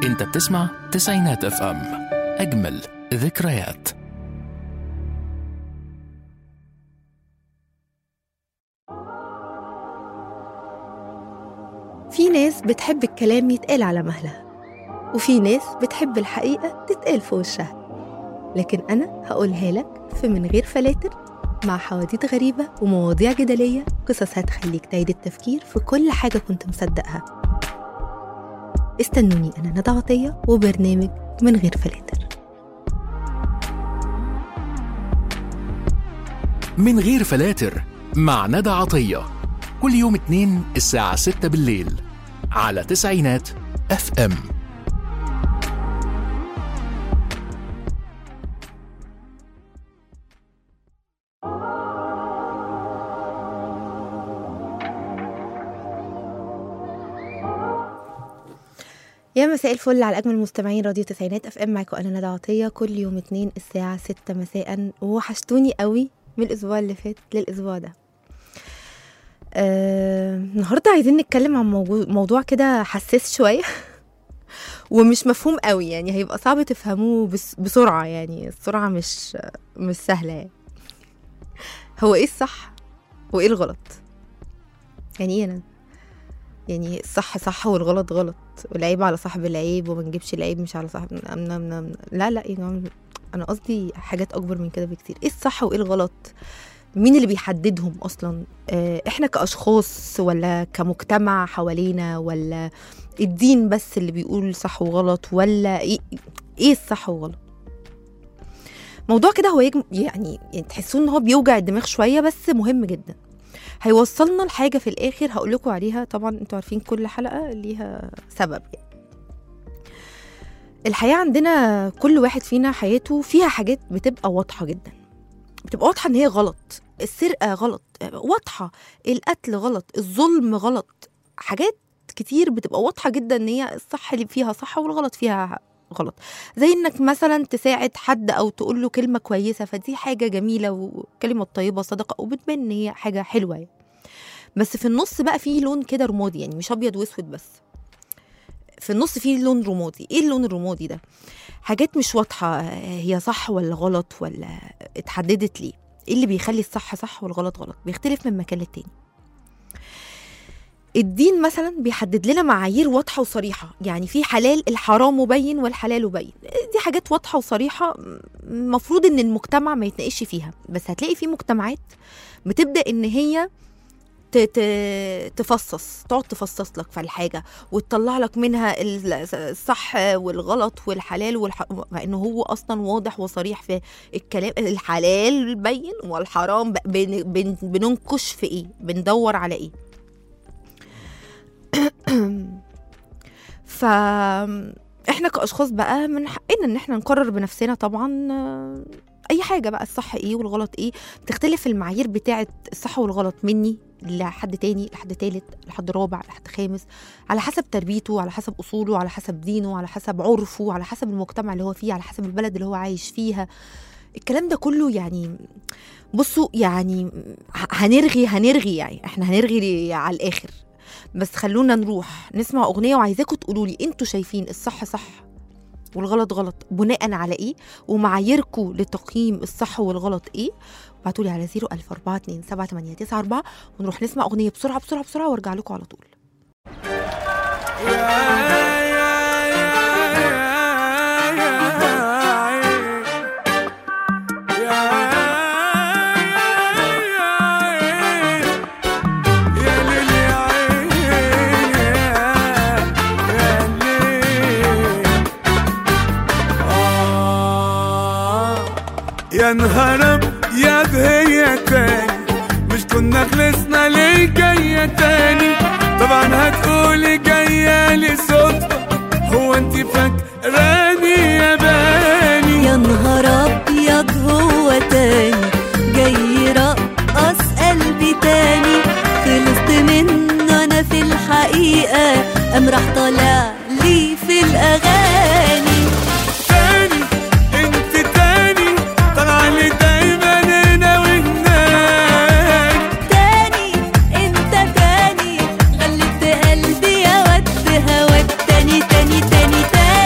انت بتسمع تسعينات اف ام اجمل ذكريات في ناس بتحب الكلام يتقال على مهلها وفي ناس بتحب الحقيقة تتقال في وشها لكن أنا هقولها لك في من غير فلاتر مع حواديت غريبة ومواضيع جدلية قصص هتخليك تعيد التفكير في كل حاجة كنت مصدقها استنوني أنا ندى عطية وبرنامج من غير فلاتر من غير فلاتر مع ندى عطية كل يوم اتنين الساعة ستة بالليل على تسعينات اف ام يا مساء الفل على اجمل مستمعين راديو تسعينات اف ام معاكم انا ندى عطيه كل يوم اتنين الساعه ستة مساء ووحشتوني قوي من الاسبوع اللي فات للاسبوع ده آه، النهارده عايزين نتكلم عن موضوع, موضوع كده حساس شويه ومش مفهوم قوي يعني هيبقى صعب تفهموه بس بسرعه يعني السرعه مش مش سهله يعني هو ايه الصح وايه الغلط يعني ايه انا يعني الصح صح والغلط غلط والعيب على صاحب العيب وما نجيبش العيب مش على صاحب أمنا أمنا أمنا. لا لا يا جماعه انا قصدي حاجات اكبر من كده بكتير ايه الصح وايه الغلط مين اللي بيحددهم اصلا آه، احنا كاشخاص ولا كمجتمع حوالينا ولا الدين بس اللي بيقول صح وغلط ولا ايه ايه الصح وغلط موضوع كده هو يجم... يعني, يعني تحسوا ان هو بيوجع الدماغ شويه بس مهم جدا هيوصلنا لحاجه في الاخر هقول لكم عليها طبعا انتوا عارفين كل حلقه ليها سبب يعني الحياه عندنا كل واحد فينا حياته فيها حاجات بتبقى واضحه جدا بتبقى واضحه ان هي غلط السرقه غلط واضحه القتل غلط الظلم غلط حاجات كتير بتبقى واضحه جدا ان هي الصح اللي فيها صح والغلط فيها غلط زي انك مثلا تساعد حد او تقول له كلمه كويسه فدي حاجه جميله وكلمه طيبه صدقه وبتبان ان هي حاجه حلوه يعني. بس في النص بقى فيه لون كده رمادي يعني مش ابيض واسود بس في النص فيه لون رمادي ايه اللون الرمادي ده حاجات مش واضحه هي صح ولا غلط ولا اتحددت ليه ايه اللي بيخلي الصح صح والغلط غلط بيختلف من مكان للتاني الدين مثلا بيحدد لنا معايير واضحه وصريحه يعني في حلال الحرام مبين والحلال مبين دي حاجات واضحه وصريحه المفروض ان المجتمع ما يتناقش فيها بس هتلاقي في مجتمعات بتبدا ان هي ت- ت- تفصص تقعد تفصص لك في الحاجه وتطلع لك منها ال- الصح والغلط والحلال والح... مع انه هو اصلا واضح وصريح في الكلام الحلال بين والحرام ب- بن... بن... بننكش في ايه بندور على ايه ف احنا كاشخاص بقى من حقنا ان احنا نقرر بنفسنا طبعا آه، اي حاجه بقى الصح ايه والغلط ايه بتختلف المعايير بتاعه الصح والغلط مني لحد تاني لحد تالت لحد رابع لحد خامس على حسب تربيته على حسب اصوله على حسب دينه على حسب عرفه على حسب المجتمع اللي هو فيه على حسب البلد اللي هو عايش فيها الكلام ده كله يعني بصوا يعني ه- هنرغي هنرغي يعني احنا هنرغي على الاخر بس خلونا نروح نسمع اغنيه وعايزاكم تقولوا لي انتوا شايفين الصح صح والغلط غلط بناء على ايه ومعاييركم لتقييم الصح والغلط ايه ابعتوا لي على 004278994 ونروح نسمع اغنيه بسرعه بسرعه بسرعه وارجع لكم على طول يا نهار يا هي تاني مش كنا خلصنا ليه جاية تاني طبعا هتقولي جاية لي صدفة هو انت فاكراني يا باني يا نهار ابيض هو تاني جاي يرقص قلبي تاني خلصت منه انا في الحقيقه قام راح طالع لي في الاغاني تاني انت تاني طالعة لي دايما هنا وهناك تاني انت تاني غلبت قلبي يا ود هواك تاني تاني تاني تاني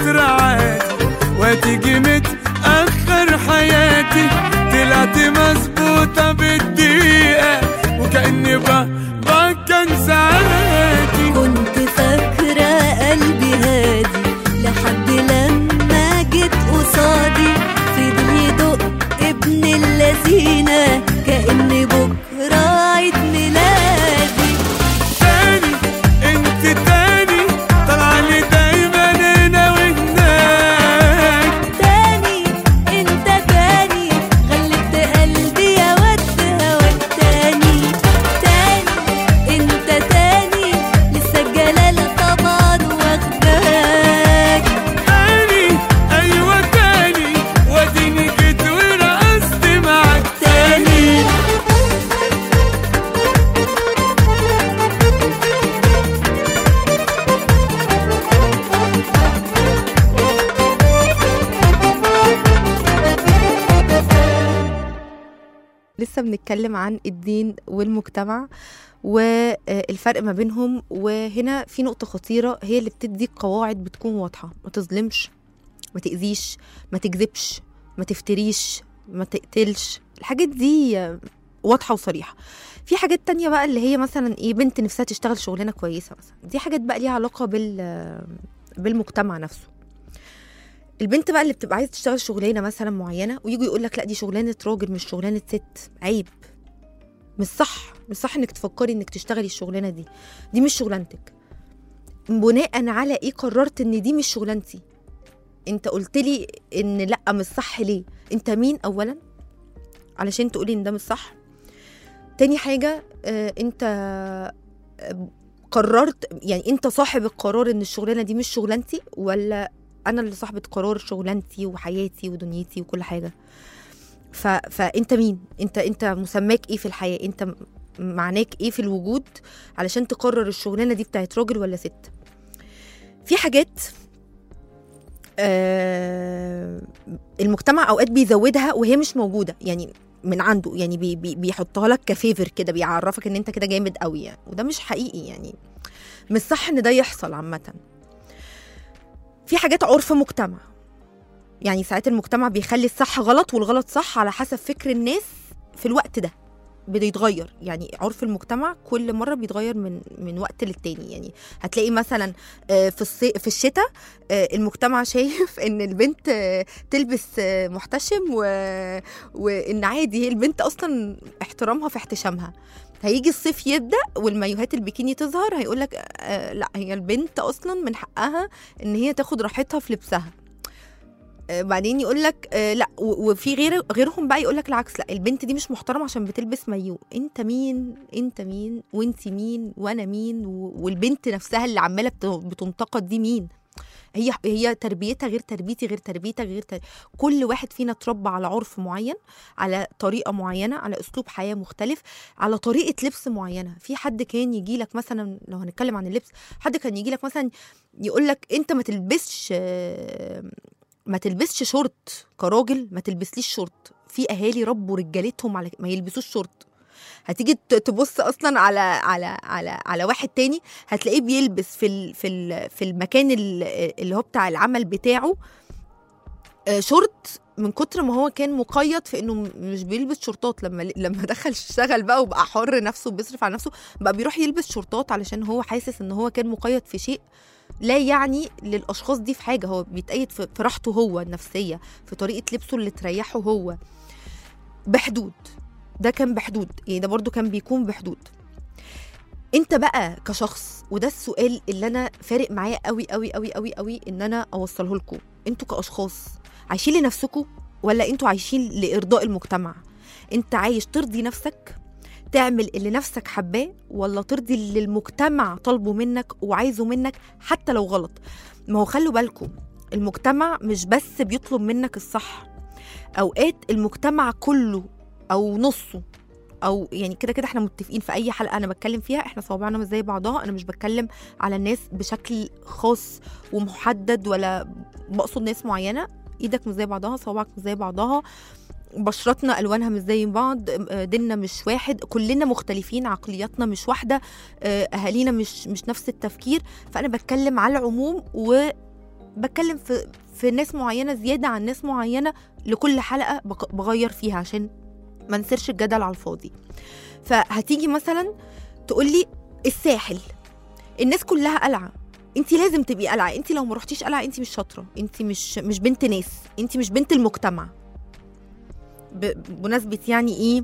بكرة عادي وتيجي متأخر حياتي طلعت مظبوطة بالدقيقة وكأني بقى كان ساعاتي كنت فاكرة قلبي هادي لحد لما جيت قصادي فضل يدق ابن اللذينة كأن بكرة عيد ميلادي تاني انت تاني طالعة لي دايما هنا وهناك تاني انت تاني غلبت قلبي يا ود هواك تاني تاني انت تاني لسه الجلالة طبعا واخداك تاني ايوه تاني واديني جيت ورقصت معاك تاني لسه بنتكلم عن الدين والمجتمع والفرق ما بينهم وهنا في نقطة خطيرة هي اللي بتدي قواعد بتكون واضحة ما تظلمش ما تأذيش ما تكذبش ما تفتريش ما تقتلش الحاجات دي واضحة وصريحة في حاجات تانية بقى اللي هي مثلا ايه بنت نفسها تشتغل شغلانة كويسة مثلا دي حاجات بقى ليها علاقة بال بالمجتمع نفسه البنت بقى اللي بتبقى عايزه تشتغل شغلانه مثلا معينه ويجوا يقول لك لا دي شغلانه راجل مش شغلانه ست عيب مش صح مش صح انك تفكري انك تشتغلي الشغلانه دي دي مش شغلانتك بناء على ايه قررت ان دي مش شغلانتي انت قلت لي ان لا مش صح ليه انت مين اولا علشان تقولي ان ده مش صح تاني حاجه آه انت آه، قررت يعني انت صاحب القرار ان الشغلانه دي مش شغلانتي ولا انا اللي صاحبه قرار شغلانتي وحياتي ودنيتي وكل حاجه ف... فانت مين انت انت مسماك ايه في الحياه انت م- معناك ايه في الوجود علشان تقرر الشغلانه دي بتاعت راجل ولا ست في حاجات آه المجتمع اوقات بيزودها وهي مش موجوده يعني من عنده يعني بي بي بيحطها لك كفيفر كده بيعرفك ان انت كده جامد قوي يعني وده مش حقيقي يعني مش صح ان ده يحصل عامه في حاجات عرف مجتمع يعني ساعات المجتمع بيخلي الصح غلط والغلط صح على حسب فكر الناس في الوقت ده بيتغير يعني عرف المجتمع كل مره بيتغير من من وقت للتاني يعني هتلاقي مثلا آه، في الصي... في الشتاء آه، المجتمع شايف ان البنت آه، تلبس آه، محتشم و... وان عادي هي البنت اصلا احترامها في احتشامها هيجي الصيف يبدا والمايوهات البيكيني تظهر هيقول لك آه لا هي البنت اصلا من حقها ان هي تاخد راحتها في لبسها آه، بعدين يقول لك آه لا و- وفي غير غيرهم بقى يقول لك العكس لا البنت دي مش محترمه عشان بتلبس مايو انت مين انت مين وانت مين وانا مين و- والبنت نفسها اللي عماله بت- بتنتقد دي مين هي هي تربيتها غير تربيتي غير تربيتك غير تر... كل واحد فينا اتربى على عرف معين على طريقه معينه على اسلوب حياه مختلف على طريقه لبس معينه في حد كان يجي لك مثلا لو هنتكلم عن اللبس حد كان يجي لك مثلا يقول لك انت ما تلبسش آه، ما تلبسش شورت كراجل ما تلبسليش شورت في اهالي ربوا رجالتهم على ما يلبسوش شورت هتيجي ت- تبص اصلا على على على على واحد تاني هتلاقيه بيلبس في ال في ال في المكان ال- اللي هو بتاع العمل بتاعه آه، شورت من كتر ما هو كان مقيد في انه م- مش بيلبس شورتات لما لما دخل اشتغل بقى وبقى حر نفسه بيصرف على نفسه بقى بيروح يلبس شورتات علشان هو حاسس ان هو كان مقيد في شيء لا يعني للاشخاص دي في حاجه هو بيتقيد في في راحته هو النفسيه في طريقه لبسه اللي تريحه هو بحدود ده كان بحدود يعني ده برضو كان بيكون بحدود انت بقى كشخص وده السؤال اللي انا فارق معايا قوي قوي قوي قوي قوي ان انا اوصله لكم انتوا كاشخاص عايشين لنفسكم ولا انتوا عايشين لارضاء المجتمع انت عايش ترضي نفسك تعمل اللي نفسك حباه ولا ترضي اللي المجتمع طالبه منك وعايزه منك حتى لو غلط ما هو خلوا بالكم المجتمع مش بس بيطلب منك الصح اوقات المجتمع كله او نصه او يعني كده كده احنا متفقين في اي حلقه انا بتكلم فيها احنا صوابعنا مش زي بعضها انا مش بتكلم على الناس بشكل خاص ومحدد ولا بقصد ناس معينه ايدك مش زي بعضها صوابعك مش زي بعضها بشرتنا الوانها مش زي بعض آه، ديننا مش واحد كلنا مختلفين عقلياتنا مش واحده آه، اهالينا مش مش نفس التفكير فانا بتكلم على العموم و بتكلم في في ناس معينه زياده عن ناس معينه لكل حلقه بق- بغير فيها عشان ما نسيرش الجدل على الفاضي فهتيجي مثلا تقول لي الساحل الناس كلها قلعه انت لازم تبقي قلعه انت لو ما رحتيش قلعه انت مش شاطره انت مش مش بنت ناس انت مش بنت المجتمع ب- بمناسبه يعني ايه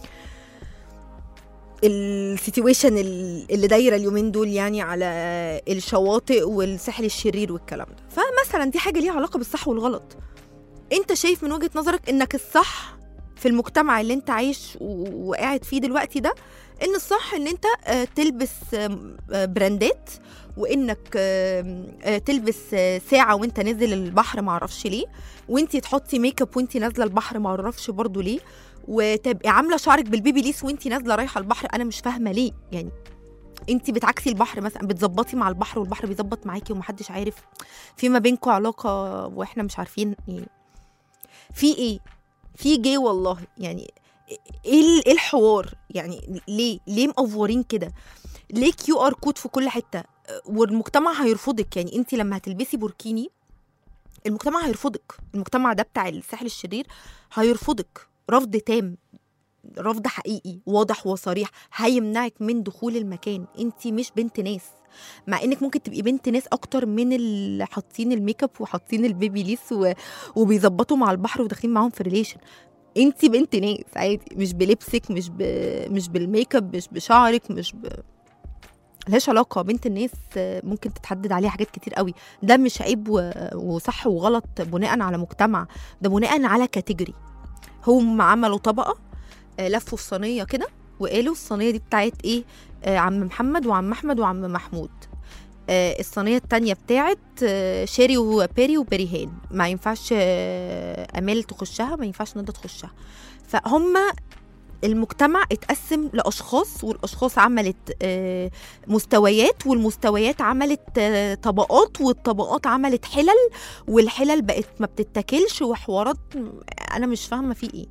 السيتويشن اللي دايره اليومين دول يعني على الشواطئ والساحل الشرير والكلام ده فمثلا دي حاجه ليها علاقه بالصح والغلط انت شايف من وجهه نظرك انك الصح في المجتمع اللي انت عايش و- وقاعد فيه دلوقتي ده ان الصح ان انت آه، تلبس آم، آه، براندات وانك آم، آه، تلبس آه، ساعه وانت نازل البحر معرفش ليه وانت تحطي ميك اب وانت نازله البحر معرفش برضو ليه وتبقي عامله شعرك بالبيبي ليس وانت نازله رايحه البحر انا مش فاهمه ليه يعني انت بتعكسي البحر مثلا بتظبطي مع البحر والبحر بيظبط معاكي ومحدش عارف في ما بينكم علاقه واحنا مش عارفين يعني في ايه في جي والله يعني ايه ال- ايه الحوار يعني ليه ليه مقفورين كده ليه كيو ار كود في كل حته والمجتمع هيرفضك يعني انت لما هتلبسي بوركيني المجتمع هيرفضك المجتمع ده بتاع الساحل الشرير هيرفضك رفض تام رفض حقيقي واضح وصريح هيمنعك من دخول المكان انت مش بنت ناس مع انك ممكن تبقي بنت ناس اكتر من اللي حاطين الميك اب وحاطين البيبي ليس و... وبيظبطوا مع البحر وداخلين معاهم في ريليشن انت بنت ناس عادي مش بلبسك مش ب... مش بالميك اب مش بشعرك مش ب ملهاش علاقة بنت الناس آه، ممكن تتحدد عليها حاجات كتير قوي ده مش عيب و... وصح وغلط بناء على مجتمع ده بناء على كاتيجوري هم عملوا طبقة آه، لفوا في صينية كده وقالوا الصينية دي بتاعت ايه آه، عم محمد وعم احمد وعم محمود آه، الصينية التانية بتاعت آه، شيري وبيري وبريهان ما ينفعش آه، امال تخشها ما ينفعش ندى تخشها فهم المجتمع اتقسم لاشخاص والاشخاص عملت آه، مستويات والمستويات عملت آه، طبقات والطبقات عملت حلل والحلل بقت ما بتتاكلش وحوارات انا مش فاهمه في ايه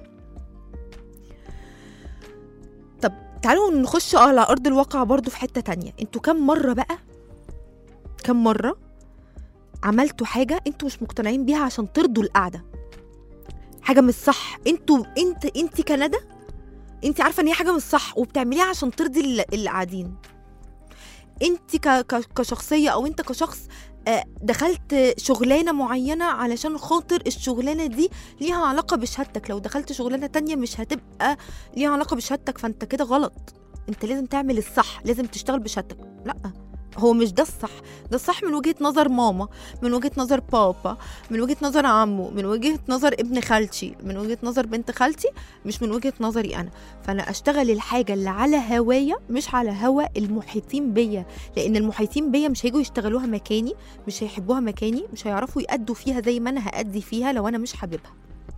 طب تعالوا نخش على ارض الواقع برضو في حته تانية انتوا كم مره بقى كم مره عملتوا حاجه انتوا مش مقتنعين بيها عشان ترضوا القعده حاجه مش صح انتوا انت انت كندى انت عارفه ان هي حاجه مش صح وبتعمليها عشان ترضي اللي اللي قاعدين انت ك... ك... كشخصيه او انت كشخص آه، دخلت شغلانه معينه علشان خاطر الشغلانه دي ليها علاقه بشهادتك لو دخلت شغلانه تانية مش هتبقى ليها علاقه بشهادتك فانت كده غلط انت لازم تعمل الصح لازم تشتغل بشهادتك لا هو مش ده الصح ده الصح من وجهه نظر ماما من وجهه نظر بابا من وجهه نظر عمو من وجهه نظر ابن خالتي من وجهه نظر بنت خالتي مش من وجهه نظري انا فانا اشتغل الحاجه اللي على هوايا مش على هوا المحيطين بيا لان المحيطين بيا مش هيجوا يشتغلوها مكاني مش هيحبوها مكاني مش هيعرفوا يأدوا فيها زي ما انا هأدي فيها لو انا مش حاببها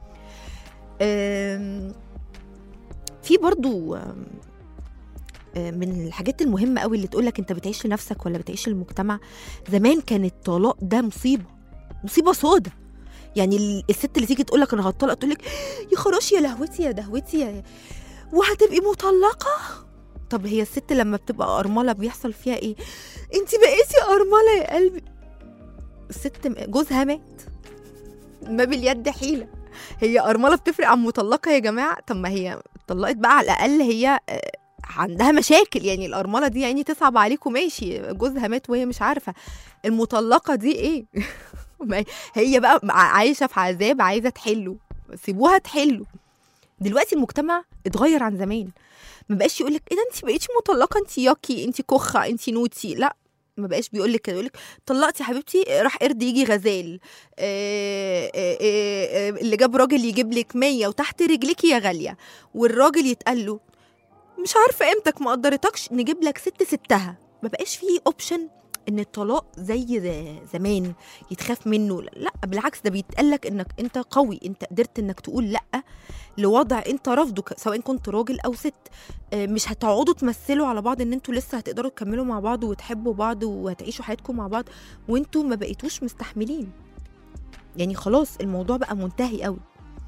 أم، في برضو أم، أم، من الحاجات المهمة قوي اللي تقولك انت بتعيش لنفسك ولا بتعيش للمجتمع زمان كان الطلاق ده مصيبة مصيبة سودة يعني ال- الست اللي تيجي تقولك انا هطلق تقولك يا خراشي يا لهوتي يا دهوتي يا وهتبقي مطلقة طب هي الست لما بتبقى أرملة بيحصل فيها ايه انت بقيتي أرملة يا قلبي الست م- جوزها مات ما باليد حيلة هي أرملة بتفرق عن مطلقة يا جماعة طب ما هي اتطلقت بقى على الأقل هي آه، عندها مشاكل يعني الأرملة دي يعني تصعب عليكم ماشي جوزها مات وهي مش عارفة المطلقة دي ايه ما هي بقى ع- عايشة في عذاب عايزة تحله سيبوها تحله دلوقتي المجتمع اتغير عن زمان ما بقاش يقولك ايه ده انت بقيتي مطلقه انت ياكي انت كخه انت نوتي لا ما بقاش بيقول لك كده يقول لك طلقتي يا حبيبتي راح قرد يجي غزال آه، آه، آه، آه، اللي جاب راجل يجيب لك 100 وتحت رجلك يا غاليه والراجل يتقال له مش عارفه قيمتك ما قدرتكش نجيب لك ست ستها ما بقاش فيه اوبشن ان الطلاق زي ز- زمان يتخاف منه لا بالعكس ده بيتقال لك انك انت قوي انت قدرت انك تقول لا لوضع انت رافضه ك- سواء كنت راجل او ست آه، مش هتقعدوا تمثلوا على بعض ان انتوا لسه هتقدروا تكملوا مع بعض وتحبوا بعض وهتعيشوا حياتكم مع بعض وانتوا ما بقيتوش مستحملين يعني خلاص الموضوع بقى منتهي قوي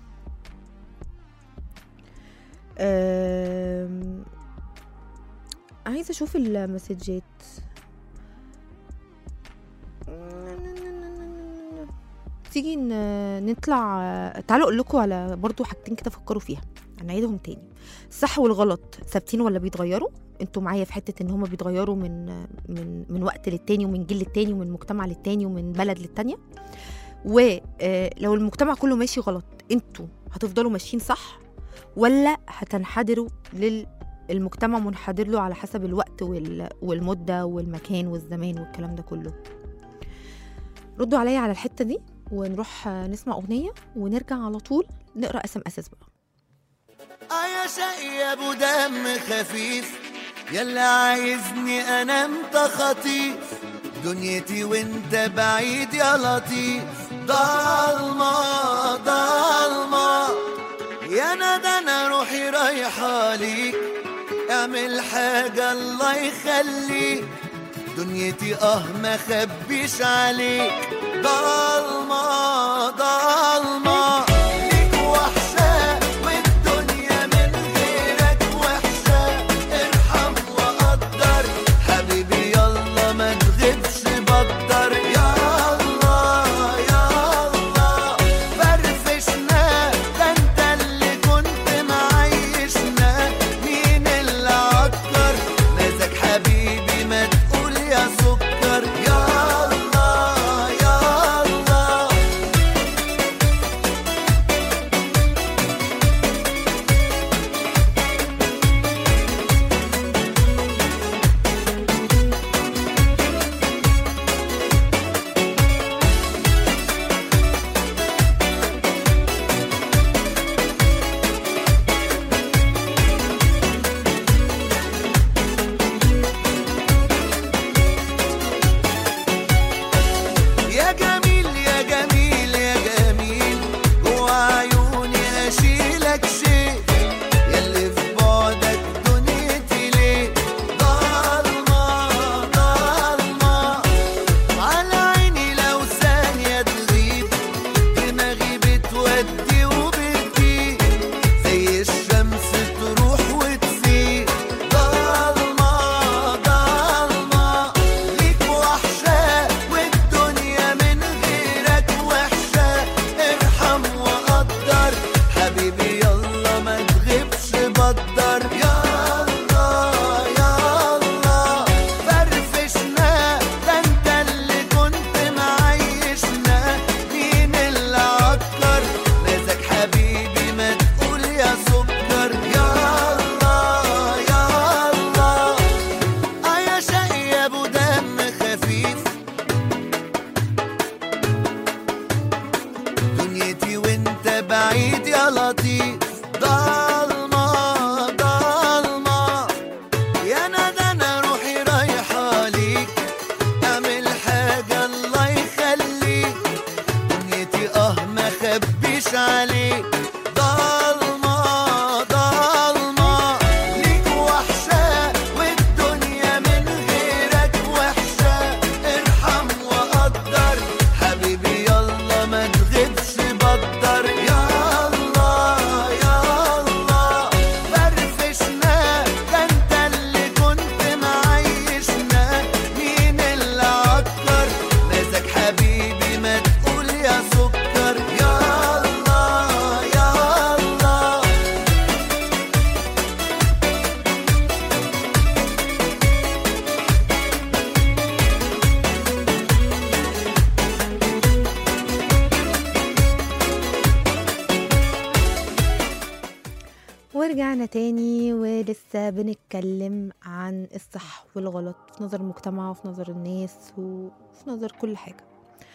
أم... عايزه اشوف المسجات تيجي ن- نطلع تعالوا اقول لكم على برضو حاجتين كده فكروا فيها هنعيدهم تاني الصح والغلط ثابتين ولا بيتغيروا انتوا معايا في حته ان هما بيتغيروا من من من وقت للتاني ومن جيل للتاني ومن مجتمع للتاني ومن بلد للتانيه ولو المجتمع كله ماشي غلط انتوا هتفضلوا ماشيين صح ولا هتنحدروا للمجتمع منحدر له على حسب الوقت وال- والمده والمكان والزمان والكلام ده كله ردوا عليا على الحته دي ونروح آه، نسمع اغنيه ونرجع على طول نقرا اسم اساس بقى اه يا شقي يا ابو دم خفيف يلا عايزني انام خطيف دنيتي وانت بعيد يا لطيف ضلمة ضلمة يا ندى انا روحي رايحة ليك اعمل حاجة الله يخليك دنيتي اه ما خبيش عليك ضلمة ضلمة ليك وحشة والدنيا من غيرك وحشة ارحم وقدر حبيبي يلا ما تغيبش بدر يلا يلا فرفشنا ده انت اللي كنت معيشنا مين اللي عكر مازك حبيبي ما تقول يا سكر يلا يلا يا جميل يا جميل يا جميل جوا عيوني اشيلك شيء ياللي في بعدك دنيتي ليه ضلمة ضلمة على عيني لو ثانية تغيب دماغي بتودي وبتجيب زي الشمس تروح وتسيب ضلمة ضلمة ليك وحشة والدنيا من غيرك وحشة ارحم وقدر حبيبي يلا ما تغيبش بدر يلا يلا فرفشنا ده انت اللي كنت معيشنا مين اللي عكر مازك حبيبي ما تقول يا سكر يلا يلا اه يا شقي يا ابو دم خفيف دنيتي وانت بعيد يا لطيف ضلمة ضلمة يا ندى انا روحي رايحة ليك اعمل حاجة الله يخليك دنيتي اه ما خبيش عليك ضلمة ضلمة ليك وحشة والدنيا من غيرك وحشة ارحم وقدر حبيبي يلا ما تغيبش بدر يلا يلا فرفشنا ده انت اللي كنت معيشنا مين اللي عكر مازك حبيبي ما تقول يا سكر يلا يلا ورجعنا تاني ولسه بنتكلم عن الصح والغلط في نظر المجتمع وفي نظر الناس وفي نظر كل حاجة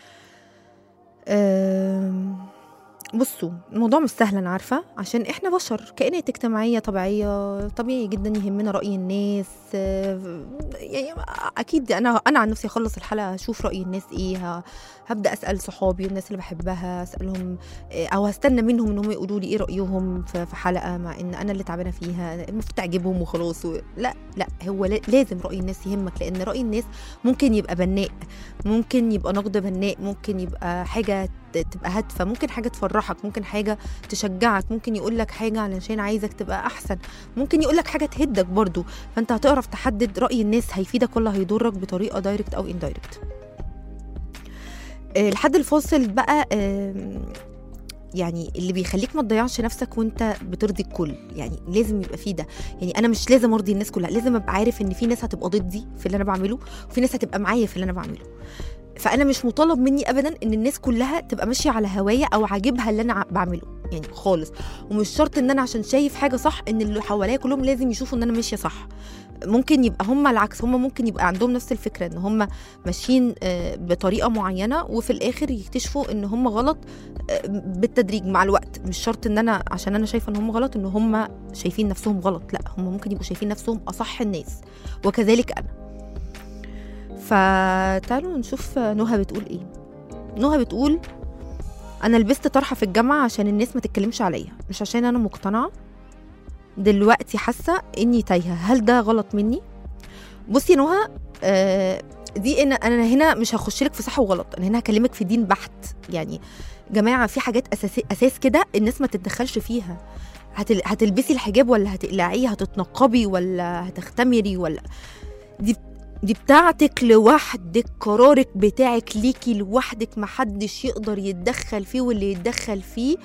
أم، بصوا الموضوع مش سهل انا عارفه عشان احنا بشر كائنات اجتماعيه طبيعيه طبيعي جدا يهمنا راي الناس آه، يعني اكيد انا انا عن نفسي اخلص الحلقه اشوف راي الناس ايه ه- هبدا اسال صحابي والناس اللي بحبها اسالهم آه، او هستنى منهم ان هم يقولوا لي ايه رايهم في في حلقه مع ان انا اللي تعبانه فيها المفروض تعجبهم وخلاص و... لا لا هو لا- لازم راي الناس يهمك لان راي الناس ممكن يبقى بناء ممكن يبقى نقد بناء ممكن يبقى حاجه ت- تبقى هادفه ممكن حاجه تفرحك ممكن حاجه تشجعك ممكن يقول لك حاجه علشان عايزك تبقى احسن ممكن يقول لك حاجه تهدك برضو فانت هتعرف تحدد راي الناس هيفيدك ولا هيضرك بطريقه دايركت او اندايركت آه، الحد الفاصل بقى آم، يعني اللي بيخليك ما تضيعش نفسك وانت بترضي الكل يعني لازم يبقى فيه ده يعني انا مش لازم ارضي الناس كلها لازم ابقى عارف ان في ناس هتبقى ضدي في اللي انا بعمله وفي ناس هتبقى معايا في اللي انا بعمله فانا مش مطالب مني ابدا ان الناس كلها تبقى ماشيه على هوايا او عاجبها اللي انا ع- بعمله يعني خالص ومش شرط ان انا عشان شايف حاجه صح ان اللي حواليا كلهم لازم يشوفوا ان انا ماشيه صح ممكن يبقى هم العكس هم ممكن يبقى عندهم نفس الفكره ان هم ماشيين آه، بطريقه معينه وفي الاخر يكتشفوا ان هم غلط آه، بالتدريج مع الوقت مش شرط ان انا عشان انا شايفه ان هم غلط ان هم شايفين نفسهم غلط لا هم ممكن يبقوا شايفين نفسهم اصح الناس وكذلك انا فتعالوا نشوف نهى بتقول ايه نهى بتقول انا لبست طرحه في الجامعه عشان الناس ما تتكلمش عليا مش عشان انا مقتنعه دلوقتي حاسه اني تايهه هل ده غلط مني بصي يا نهى آه دي إن انا هنا مش هخش لك في صح وغلط انا هنا هكلمك في دين بحت يعني جماعه في حاجات اساسي اساس كده الناس ما تتدخلش فيها هتل... هتلبسي الحجاب ولا هتقلعيه هتتنقبي ولا هتختمري ولا دي دي بتاعتك لوحدك قرارك بتاعك ليكي لوحدك محدش يقدر يتدخل فيه واللي يتدخل فيه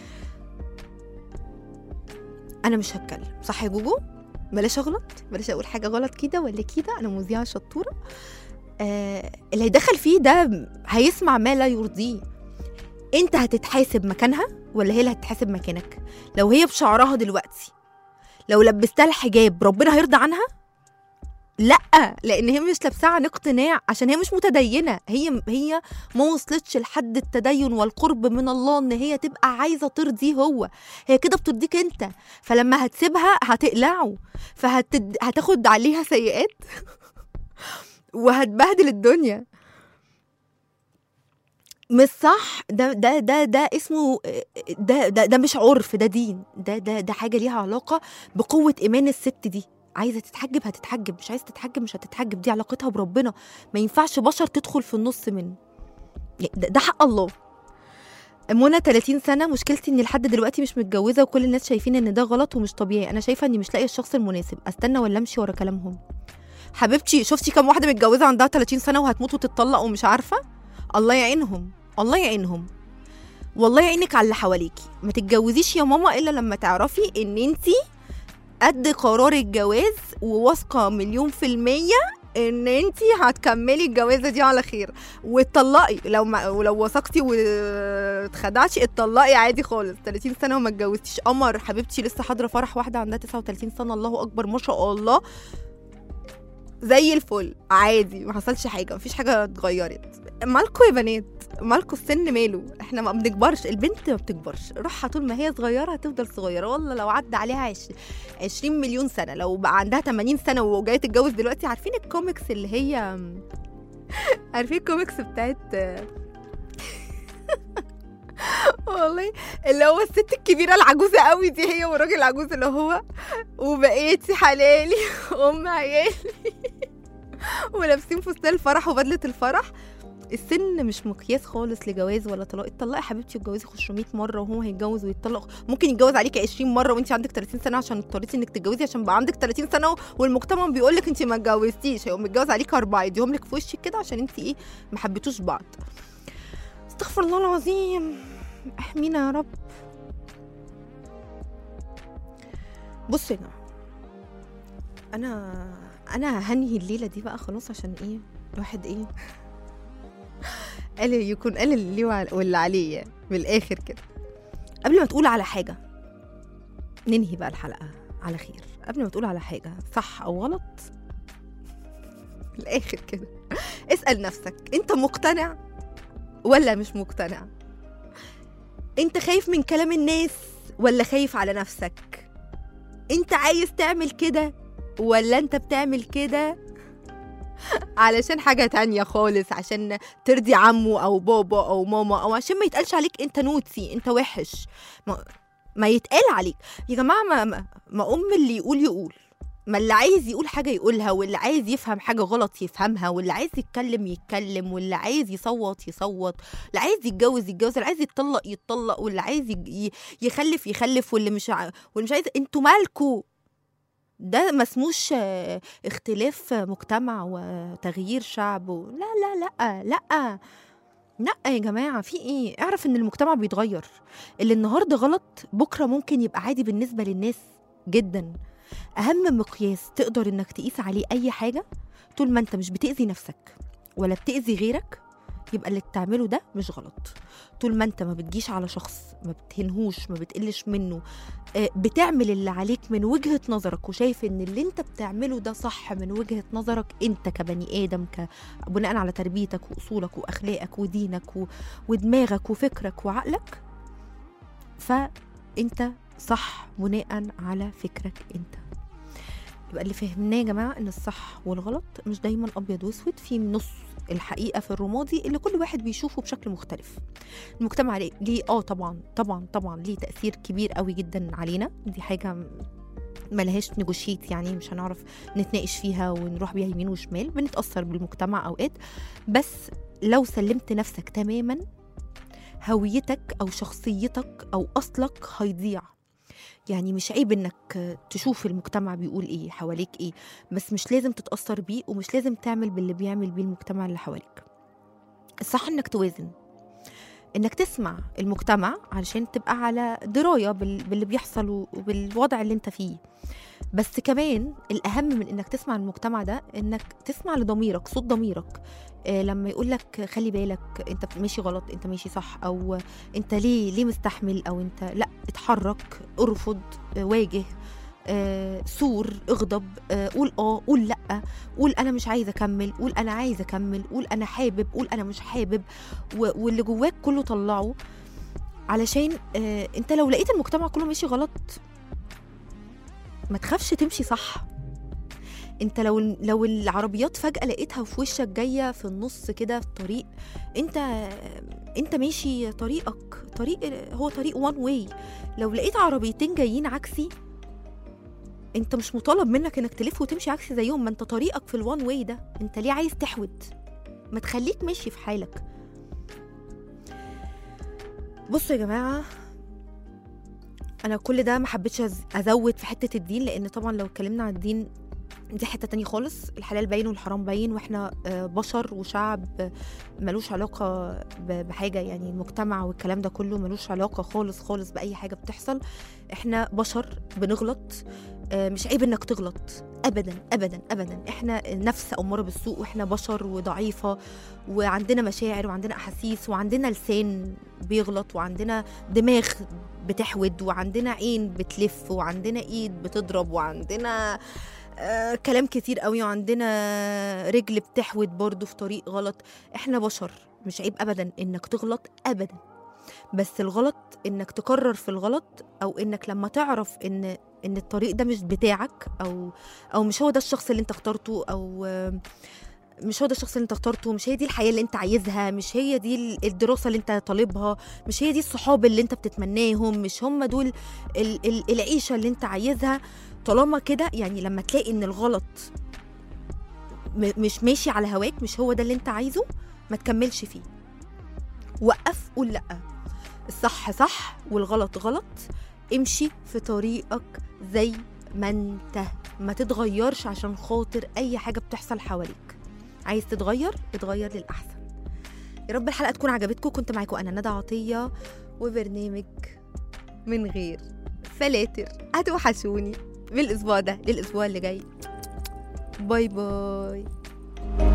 انا مش هتكلم صح يا جوجو بلاش اغلط بلاش اقول حاجه غلط كده ولا كده انا مذيعه شطوره آه اللي هيدخل فيه ده هيسمع ما لا يرضيه انت هتتحاسب مكانها ولا هي اللي هتتحاسب مكانك لو هي بشعرها دلوقتي لو لبستها الحجاب ربنا هيرضى عنها لا لان هي مش لابساه عن اقتناع عشان هي مش متدينه هي هي ما وصلتش لحد التدين والقرب من الله ان هي تبقى عايزه ترضيه هو هي كده بترضيك انت فلما هتسيبها هتقلعه فهتاخد عليها سيئات وهتبهدل الدنيا مش صح ده ده ده ده اسمه ده ده ده مش عرف ده دين ده ده ده حاجه ليها علاقه بقوه ايمان الست دي عايزه تتحجب هتتحجب مش عايزه تتحجب مش هتتحجب دي علاقتها بربنا ما ينفعش بشر تدخل في النص منه ده, ده حق الله منى 30 سنه مشكلتي اني لحد دلوقتي مش متجوزه وكل الناس شايفين ان ده غلط ومش طبيعي انا شايفه اني مش لاقيه الشخص المناسب استنى ولا امشي ورا كلامهم حبيبتي شفتي كام واحده متجوزه عندها 30 سنه وهتموت وتتطلق ومش عارفه الله يعينهم الله يعينهم والله يعينك على اللي حواليكي ما تتجوزيش يا ماما الا لما تعرفي ان انتي قد قرار الجواز وواثقه مليون في الميه ان انتي هتكملي الجوازه دي على خير واتطلقي لو ما ولو وثقتي واتخدعتي اتطلقي عادي خالص 30 سنه وما اتجوزتيش قمر حبيبتي لسه حاضره فرح واحده عندها 39 سنه الله اكبر ما شاء الله زي الفل عادي ما حصلش حاجه مفيش حاجه اتغيرت مالكوا يا بنات مالكوا السن ماله احنا ما بنكبرش البنت ما بتكبرش روحها طول ما هي صغيره هتفضل صغيره والله لو عدى عليها عش... 20 مليون سنه لو بقى عندها 80 سنه وجايه تتجوز دلوقتي عارفين الكوميكس اللي هي عارفين الكوميكس بتاعت والله اللي هو الست الكبيره العجوزه قوي دي هي والراجل العجوز اللي هو وبقيتي حلالي ام عيالي ولابسين فستان الفرح وبدله الفرح السن مش مقياس خالص لجواز ولا طلاق اتطلقي يا حبيبتي اتجوزي 500 مره وهو هيتجوز ويتطلق ممكن يتجوز عليكي 20 مره وانت عندك 30 سنه عشان اضطريتي انك تتجوزي عشان بقى عندك 30 سنه والمجتمع بيقول لك انت ما اتجوزتيش هيقوم متجوز عليكي اربعه يديهم لك في وشك كده عشان انت ايه ما حبيتوش بعض استغفر الله العظيم احمينا يا رب بصوا يا جماعه انا انا هنهي الليله دي بقى خلاص عشان ايه الواحد ايه قال يكون قال اللي ليه وعلى- واللي عليه يعني من الاخر كده قبل ما تقول على حاجه ننهي بقى الحلقه على خير قبل ما تقول على حاجه صح او غلط من الاخر كده اسال نفسك انت مقتنع ولا مش مقتنع انت خايف من كلام الناس ولا خايف على نفسك انت عايز تعمل كده ولا انت بتعمل كده علشان حاجة تانية خالص عشان ترضي عمه أو بابا أو ماما أو عشان ما يتقالش عليك أنت نوتي أنت وحش ما, ما يتقال عليك يا جماعة ما, ما, ما أم اللي يقول يقول ما اللي عايز يقول حاجة يقولها واللي عايز يفهم حاجة غلط يفهمها واللي عايز يتكلم يتكلم واللي عايز يصوت يصوت اللي عايز يتجوز يتجوز اللي عايز يتطلق يتطلق واللي عايز يج- ي- يخلف يخلف واللي مش ع... واللي مش عايز انتوا مالكوا ده ما اسموش آه، اختلاف مجتمع وتغيير شعب و... لا لا لا لا لا يا جماعه في ايه اعرف ان المجتمع بيتغير اللي النهارده غلط بكره ممكن يبقى عادي بالنسبه للناس جدا اهم مقياس تقدر انك تقيس عليه اي حاجه طول ما انت مش بتاذي نفسك ولا بتاذي غيرك يبقى اللي بتعمله ده مش غلط طول ما انت ما بتجيش على شخص ما بتهنهوش ما بتقلش منه آه، بتعمل اللي عليك من وجهة نظرك وشايف ان اللي انت بتعمله ده صح من وجهة نظرك انت كبني ادم ك... بناء على تربيتك واصولك واخلاقك ودينك و... ودماغك وفكرك وعقلك فانت صح بناء على فكرك انت يبقى اللي فهمناه يا جماعه ان الصح والغلط مش دايما ابيض واسود في نص الحقيقه في الرمادي اللي كل واحد بيشوفه بشكل مختلف المجتمع ليه ليه- اه طبعا طبعا طبعا ليه تاثير كبير قوي جدا علينا دي حاجه م- ملهاش نيجوشيت يعني مش هنعرف نتناقش فيها ونروح بيها يمين وشمال بنتاثر بالمجتمع اوقات بس لو سلمت نفسك تماما هويتك او شخصيتك او اصلك هيضيع يعني مش عيب انك تشوف المجتمع بيقول ايه حواليك ايه بس مش لازم تتاثر بيه ومش لازم تعمل باللي بيعمل بيه المجتمع اللي حواليك الصح انك توازن انك تسمع المجتمع علشان تبقى على درايه بال- باللي بيحصل وبالوضع اللي انت فيه بس كمان الاهم من انك تسمع المجتمع ده انك تسمع لضميرك صوت ضميرك آه لما يقول لك خلي بالك انت ماشي غلط انت ماشي صح او انت ليه ليه مستحمل او انت لا اتحرك ارفض آه، واجه آه، سور اغضب آه، قول اه قول لا قول انا مش عايزه اكمل قول انا عايزه اكمل قول انا حابب قول انا مش حابب و- واللي جواك كله طلعه علشان آه، انت لو لقيت المجتمع كله ماشي غلط ما تخافش تمشي صح انت لو لو العربيات فجاه لقيتها في وشك جايه في النص كده في طريق انت انت ماشي طريقك طريق هو طريق وان واي لو لقيت عربيتين جايين عكسي انت مش مطالب منك انك تلف وتمشي عكسي زيهم ما انت طريقك في الوان واي ده انت ليه عايز تحود ما تخليك ماشي في حالك بصوا يا جماعه انا كل ده ما حبيتش أز- ازود في حته الدين لان طبعا لو اتكلمنا عن الدين دي حته تانية خالص الحلال باين والحرام باين واحنا آه، بشر وشعب آه، ملوش علاقه ب- بحاجه يعني المجتمع والكلام ده كله ملوش علاقه خالص خالص باي حاجه بتحصل احنا بشر بنغلط آه، مش عيب انك تغلط ابدا ابدا ابدا احنا نفس اماره بالسوء واحنا بشر وضعيفه وعندنا مشاعر وعندنا احاسيس وعندنا لسان بيغلط وعندنا دماغ بتحود وعندنا عين بتلف وعندنا ايد بتضرب وعندنا آه كلام كتير قوي وعندنا رجل بتحود برضو في طريق غلط احنا بشر مش عيب ابدا انك تغلط ابدا بس الغلط انك تكرر في الغلط او انك لما تعرف ان ان الطريق ده مش بتاعك او او مش هو ده الشخص اللي انت اخترته او آه، مش هو ده الشخص اللي انت اخترته مش هي دي الحياه اللي انت عايزها مش هي دي ال- الدراسه اللي انت طالبها مش هي دي الصحاب اللي انت بتتمناهم مش هم دول ال- ال- العيشه اللي انت عايزها طالما كده يعني لما تلاقي ان الغلط م- مش ماشي على هواك مش هو ده اللي انت عايزه ما تكملش فيه وقف قول لا الصح صح والغلط غلط امشي في طريقك زي ما انت ما تتغيرش عشان خاطر اي حاجه بتحصل حواليك عايز تتغير اتغير للاحسن يا رب الحلقه تكون عجبتكم كنت معاكم انا ندى عطيه وبرنامج من غير فلاتر هتوحشوني بالاسبوع ده للاسبوع اللي جاي باي باي